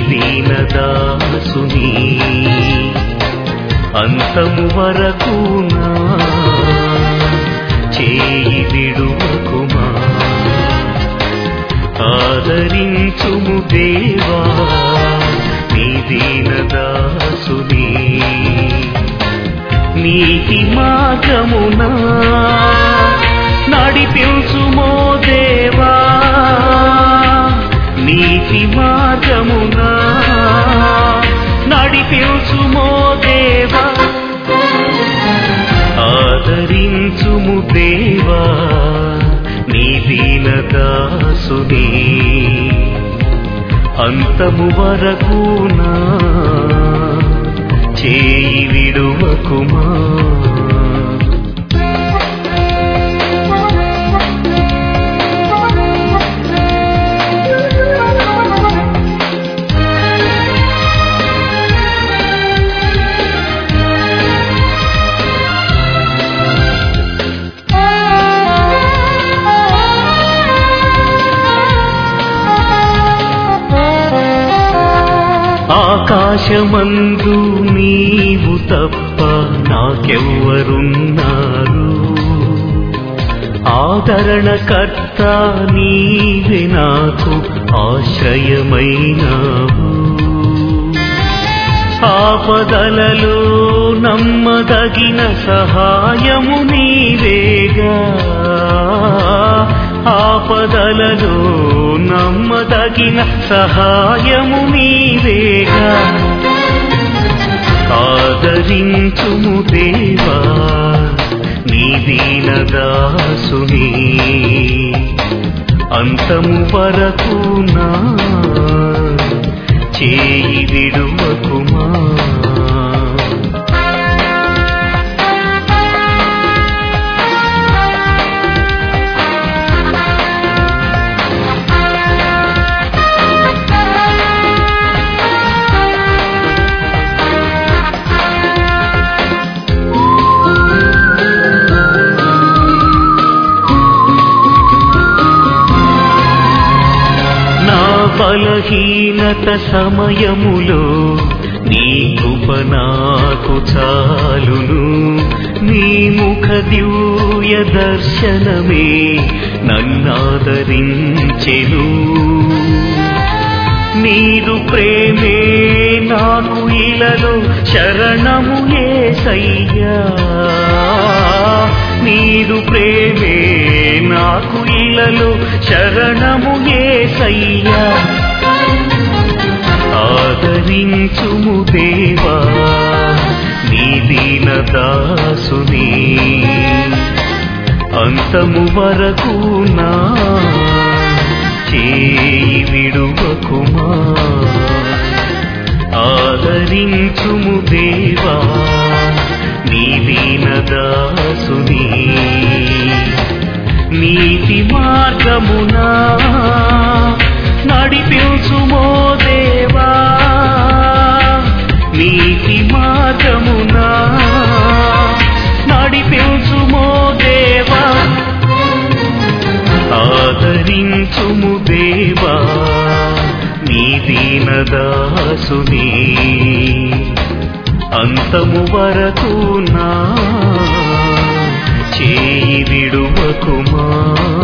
దీనదాసుని అంతము వరకు నా చేయి విడువకుమా ఆదరించుము దేవా నీ దీనదాసుని నీతి మార్గమునా నడిపించుమో దేవా నీతి మార్గమునా నడిపించుమో దేవా ఆదరించుము దేవా నీ దీనదాసుని అంతము వరకు నా చేయి విడువకుమా ఆకాశమందు నీవు తప్ప నాకెవ్వరున్నారు ఆదరణకర్త నీవే నాకు ఆశ్రయమైనావు ఆపదలలో నమ్మదగిన సహాయము నీవేగా ఆపదలలో నమ్మదగిన సహాయము నీవేగా ఆదరించుము దేవా నీ దీనదాసుని అంతము వరకు నా చేయి విడువకుమా నా బలహీనత సమయములో నీ కృప నాకు చాలును నీ ముఖ దివ్య దర్శనమే నన్నాదరించెను నీదు ప్రేమే నాకు ఇలలో శరణము ఏసయ్యా నీదు ప్రేమే నాకు ఇలలో శరణము ఏసయ్యా ఆదరించుము దేవా నీ దీనదాసుని అంతము వరకు నా చేయి విడువకుమా ఆదరించుము దేవా నీ దీనదాసుని నీతి మార్గమునా నడిపించుమో దేవా నీతి మార్గమునా నడిపించుమో దేవా ఆదరించుము దేవా నీ దీనదాసుని అంతము వరకు నా చేయి విడువకుమా